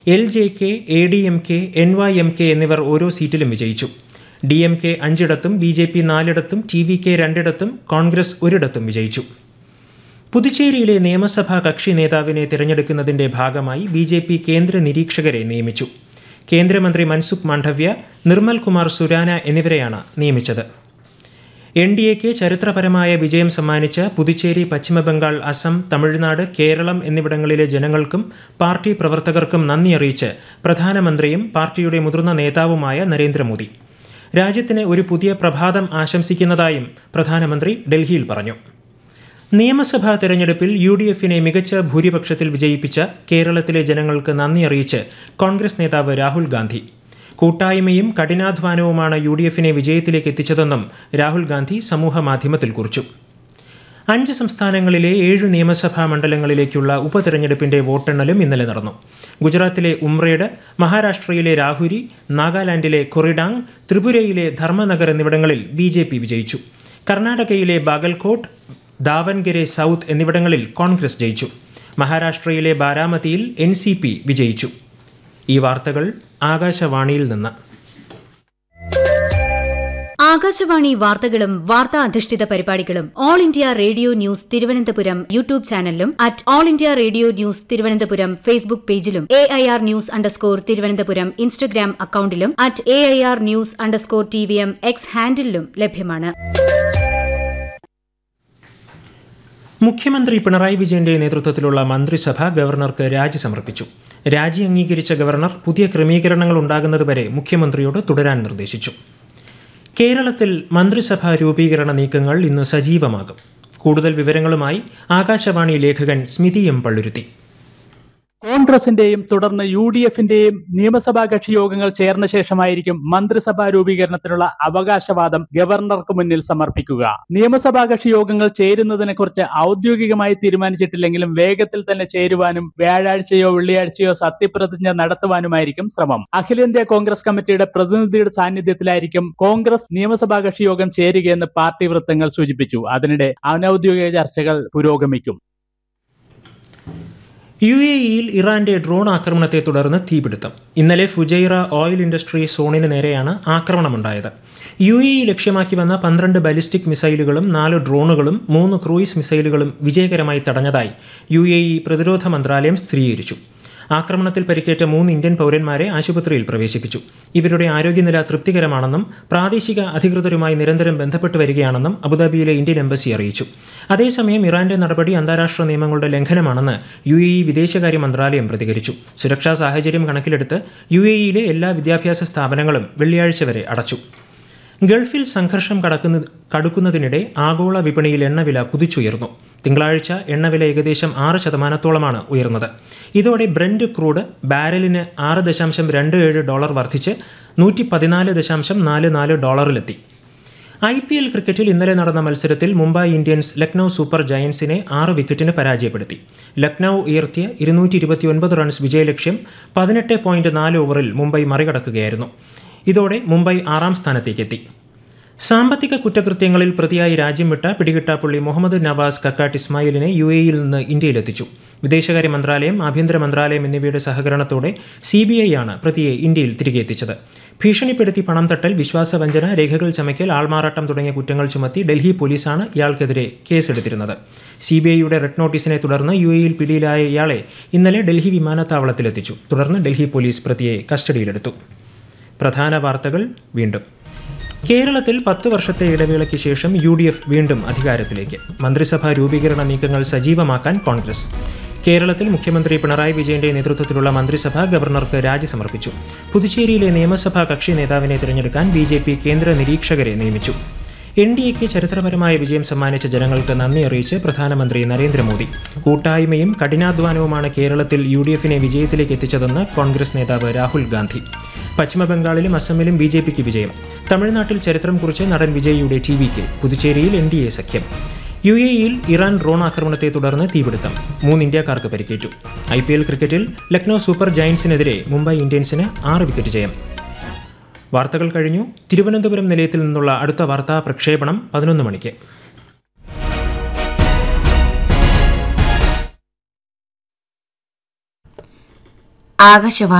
L J K A D M K N Y M K എന്നിവർ ഓരോ സീറ്റിലും വിജയിച്ചു ഡി എം കെ അഞ്ചിടത്തും ബി ജെ പി നാലിടത്തും ടി വി കെ രണ്ടിടത്തും കോൺഗ്രസ് ഒരിടത്തും വിജയിച്ചു പുതുച്ചേരിയിലെ നിയമസഭാ കക്ഷി നേതാവിനെ തിരഞ്ഞെടുക്കുന്നതിന്റെ ഭാഗമായി ബി ജെ പി കേന്ദ്ര നിരീക്ഷകരെ നിയമിച്ചു കേന്ദ്രമന്ത്രി മൻസുഖ് മാണ്ഡവ്യ നിർമ്മൽ കുമാർ സുരാന എന്നിവരെയാണ് നിയമിച്ചത് എൻ ഡി എക്ക് ചരിത്രപരമായ വിജയം സമ്മാനിച്ച പുതുച്ചേരി പശ്ചിമബംഗാൾ അസം തമിഴ്നാട് കേരളം എന്നിവിടങ്ങളിലെ ജനങ്ങൾക്കും പാർട്ടി പ്രവർത്തകർക്കും നന്ദി അറിയിച്ച് പ്രധാനമന്ത്രിയും പാർട്ടിയുടെ മുതിർന്ന നേതാവുമായ നരേന്ദ്രമോദി രാജ്യത്തിന് ഒരു പുതിയ പ്രഭാതം ആശംസിക്കുന്നതായും പ്രധാനമന്ത്രി ഡൽഹിയിൽ പറഞ്ഞു നിയമസഭാ തെരഞ്ഞെടുപ്പിൽ യു ഡി എഫിനെ മികച്ച ഭൂരിപക്ഷത്തിൽ വിജയിപ്പിച്ച കേരളത്തിലെ ജനങ്ങൾക്ക് നന്ദി അറിയിച്ച് കോൺഗ്രസ് നേതാവ് രാഹുൽ ഗാന്ധി കൂട്ടായ്മയും കഠിനാധ്വാനവുമാണ് യു ഡി എഫിനെ വിജയത്തിലേക്ക് എത്തിച്ചതെന്നും രാഹുൽ ഗാന്ധി സമൂഹ മാധ്യമത്തിൽ കുറിച്ചു അഞ്ച് സംസ്ഥാനങ്ങളിലെ ഏഴ് നിയമസഭാ മണ്ഡലങ്ങളിലേക്കുള്ള ഉപതെരഞ്ഞെടുപ്പിന്റെ വോട്ടെണ്ണലും ഇന്നലെ നടന്നു ഗുജറാത്തിലെ ഉംറേഡ് മഹാരാഷ്ട്രയിലെ രാഹുരി നാഗാലാൻഡിലെ കൊറിഡാങ് ത്രിപുരയിലെ ധർമ്മനഗർ എന്നിവിടങ്ങളിൽ ബി ജെ പി വിജയിച്ചു കർണാടകയിലെ ബാഗൽകോട്ട് ദാവൻഗരെ സൗത്ത് എന്നിവിടങ്ങളിൽ കോൺഗ്രസ് ജയിച്ചു മഹാരാഷ്ട്രയിലെ ബാരാമതിയിൽ എൻ സി പി വിജയിച്ചു ഈ വാർത്തകൾ ആകാശവാണിയിൽ നിന്ന് ആകാശവാണി വാർത്തകളും വാർത്താ അധിഷ്ഠിത പരിപാടികളും All India Radio News Thiruvananthapuram YouTube ചാനലിലും at All India Radio News Thiruvananthapuram Facebook പേജിലും A I R news underscore Thiruvananthapuram Instagram അക്കൌണ്ടിലും at A I R news underscore T V M X ഹാൻഡിലും ലഭ്യമാണ് മുഖ്യമന്ത്രി പിണറായി വിജയന്റെ നേതൃത്വത്തിലുള്ള മന്ത്രിസഭ ഗവർണർക്ക് രാജി സമർപ്പിച്ചു രാജി അംഗീകരിച്ച ഗവർണർ പുതിയ ക്രമീകരണങ്ങൾ ഉണ്ടാകുന്നതുവരെ മുഖ്യമന്ത്രിയോട് തുടരാൻ നിർദ്ദേശിച്ചു കേരളത്തിൽ മന്ത്രിസഭാ രൂപീകരണ നീക്കങ്ങൾ ഇന്ന് സജീവമാകും കൂടുതൽ വിവരങ്ങളുമായി ആകാശവാണി ലേഖകൻ സ്മിതി എം പള്ളുരുത്തി കോൺഗ്രസിന്റെയും തുടർന്ന് യു ഡി എഫിന്റെയും നിയമസഭാ കക്ഷി യോഗങ്ങൾ ചേർന്ന ശേഷമായിരിക്കും മന്ത്രിസഭാ രൂപീകരണത്തിനുള്ള അവകാശവാദം ഗവർണർക്ക് മുന്നിൽ സമർപ്പിക്കുക നിയമസഭാ കക്ഷി യോഗങ്ങൾ ചേരുന്നതിനെ കുറിച്ച് ഔദ്യോഗികമായി തീരുമാനിച്ചിട്ടില്ലെങ്കിലും വേഗത്തിൽ തന്നെ ചേരുവാനും വ്യാഴാഴ്ചയോ വെള്ളിയാഴ്ചയോ സത്യപ്രതിജ്ഞ നടത്തുവാനുമായിരിക്കും ശ്രമം അഖിലേന്ത്യാ കോൺഗ്രസ് കമ്മിറ്റിയുടെ പ്രതിനിധിയുടെ സാന്നിധ്യത്തിലായിരിക്കും കോൺഗ്രസ് നിയമസഭാ കക്ഷി യോഗം ചേരുകയെന്ന് പാർട്ടി വൃത്തങ്ങൾ സൂചിപ്പിച്ചു അതിനിടെ അനൌദ്യോഗിക ചർച്ചകൾ പുരോഗമിക്കും യു എ ഇയിൽ ഇറാന്റെ ഡ്രോൺ ആക്രമണത്തെ തുടർന്ന് തീപിടുത്തം ഇന്നലെ ഫുജൈറ ഓയിൽ ഇൻഡസ്ട്രി സോണിന് നേരെയാണ് ആക്രമണമുണ്ടായത് യു എ ഇ ലക്ഷ്യമാക്കി വന്ന പന്ത്രണ്ട് ബാലിസ്റ്റിക് മിസൈലുകളും നാല് ഡ്രോണുകളും മൂന്ന് ക്രൂയിസ് മിസൈലുകളും വിജയകരമായി തടഞ്ഞതായി യു എ ഇ പ്രതിരോധ മന്ത്രാലയം സ്ഥിരീകരിച്ചു ആക്രമണത്തിൽ പരിക്കേറ്റ മൂന്ന് ഇന്ത്യൻ പൗരന്മാരെ ആശുപത്രിയിൽ പ്രവേശിപ്പിച്ചു ഇവരുടെ ആരോഗ്യനില തൃപ്തികരമാണെന്നും പ്രാദേശിക അധികൃതരുമായി നിരന്തരം ബന്ധപ്പെട്ട് വരികയാണെന്നും അബുദാബിയിലെ ഇന്ത്യൻ എംബസി അറിയിച്ചു അതേസമയം ഇറാന്റെ നടപടി അന്താരാഷ്ട്ര നിയമങ്ങളുടെ ലംഘനമാണെന്ന് യു എ ഇ വിദേശകാര്യ മന്ത്രാലയം പ്രതികരിച്ചു സുരക്ഷാ സാഹചര്യം കണക്കിലെടുത്ത് യു എ ഇയിലെ എല്ലാ വിദ്യാഭ്യാസ സ്ഥാപനങ്ങളും വെള്ളിയാഴ്ച വരെ അടച്ചു ഗൾഫിൽ സംഘർഷം കടക്കുന്ന കടുക്കുന്നതിനിടെ ആഗോള വിപണിയിൽ എണ്ണവില കുതിച്ചുയർന്നു തിങ്കളാഴ്ച എണ്ണവില ഏകദേശം ആറ് ശതമാനത്തോളമാണ് ഉയർന്നത് ഇതോടെ ബ്രന്റ് ക്രൂഡ് ബാരലിന് ആറ് ദശാംശം രണ്ട് ഏഴ് ഡോളർ വർദ്ധിച്ച് നൂറ്റി പതിനാല് ദശാംശം നാല് നാല് ഡോളറിലെത്തി ഐ പി എൽ ക്രിക്കറ്റിൽ ഇന്നലെ നടന്ന മത്സരത്തിൽ മുംബൈ ഇന്ത്യൻസ് ലക്നൌ സൂപ്പർ ജയൻസിനെ ആറ് വിക്കറ്റിന് പരാജയപ്പെടുത്തി ലക്നൌ ഉയർത്തിയ ഇരുന്നൂറ്റി ഇരുപത്തിയൊൻപത് റൺസ് വിജയലക്ഷ്യം പതിനെട്ട് പോയിന്റ് നാല് ഓവറിൽ മുംബൈ മറികടക്കുകയായിരുന്നു ഇതോടെ മുംബൈ ആറാം സ്ഥാനത്തേക്കെത്തി സാമ്പത്തിക കുറ്റകൃത്യങ്ങളിൽ പ്രതിയായി രാജ്യം വിട്ട പിടികിട്ടാപ്പുള്ളി മുഹമ്മദ് നവാസ് കക്കാട്ട് ഇസ്മായിലിനെ യു എയിൽ നിന്ന് ഇന്ത്യയിലെത്തിച്ചു വിദേശകാര്യ മന്ത്രാലയം ആഭ്യന്തര മന്ത്രാലയം എന്നിവയുടെ സഹകരണത്തോടെ സി ബി ഐ ആണ് പ്രതിയെ ഇന്ത്യയിൽ തിരികെ എത്തിച്ചത് ഭീഷണിപ്പെടുത്തി പണം തട്ടൽ വിശ്വാസവഞ്ചന രേഖകൾ ചമയ്ക്കൽ ആൾമാറാട്ടം തുടങ്ങിയ കുറ്റങ്ങൾ ചുമത്തി ഡൽഹി പോലീസാണ് ഇയാൾക്കെതിരെ കേസെടുത്തിരുന്നത് സി ബി ഐയുടെ റെഡ് നോട്ടീസിനെ തുടർന്ന് യു എയിൽ പിടിയിലായ ഇയാളെ ഇന്നലെ ഡൽഹി വിമാനത്താവളത്തിലെത്തിച്ചു തുടർന്ന് ഡൽഹി പോലീസ് പ്രതിയെ കസ്റ്റഡിയിലെടുത്തു പ്രധാന വാർത്തകൾ വീണ്ടും കേരളത്തിൽ പത്ത് വർഷത്തെ ഇടവേളയ്ക്ക് ശേഷം യു ഡി എഫ് വീണ്ടും അധികാരത്തിലേക്ക് മന്ത്രിസഭാ രൂപീകരണ നീക്കങ്ങൾ സജീവമാക്കാൻ കോൺഗ്രസ് കേരളത്തിൽ മുഖ്യമന്ത്രി പിണറായി വിജയന്റെ നേതൃത്വത്തിലുള്ള മന്ത്രിസഭ ഗവർണർക്ക് രാജി സമർപ്പിച്ചു പുതുച്ചേരിയിലെ നിയമസഭാ കക്ഷി നേതാവിനെ തിരഞ്ഞെടുക്കാൻ ബി ജെ പി കേന്ദ്ര നിരീക്ഷകരെ നിയമിച്ചു എൻ ഡി എക്ക് ചരിത്രപരമായ വിജയം സമ്മാനിച്ച ജനങ്ങൾക്ക് നന്ദി അറിയിച്ച് പ്രധാനമന്ത്രി നരേന്ദ്രമോദി കൂട്ടായ്മയും കഠിനാധ്വാനവുമാണ് കേരളത്തിൽ യു ഡി എഫിനെ വിജയത്തിലേക്ക് എത്തിച്ചതെന്ന് കോൺഗ്രസ് നേതാവ് രാഹുൽ ഗാന്ധി പശ്ചിമബംഗാളിലും അസമിലും ബി ജെ പിക്ക് വിജയം തമിഴ്നാട്ടിൽ ചരിത്രം കുറിച്ച് നടൻ വിജയിയുടെ ടി വിക്ക് പുതുച്ചേരിയിൽ എൻ ഡി എ സഖ്യം യു എ ഇയിൽ ഇറാൻ ഡ്രോൺ ആക്രമണത്തെ തുടർന്ന് തീപിടുത്തം മൂന്ന് ഇന്ത്യക്കാർക്ക് പരിക്കേറ്റു ഐ പി എൽ ക്രിക്കറ്റിൽ ലക്നൌ സൂപ്പർ ജയൻസിനെതിരെ മുംബൈ ഇന്ത്യൻസിന് ആറ് വിക്കറ്റ് ജയം വാർത്തകൾ കഴിഞ്ഞു തിരുവനന്തപുരം നിലയത്തിൽ നിന്നുള്ള അടുത്ത വാർത്താ പ്രക്ഷേപണം പതിനൊന്ന് മണിക്ക് ആകാശവാണി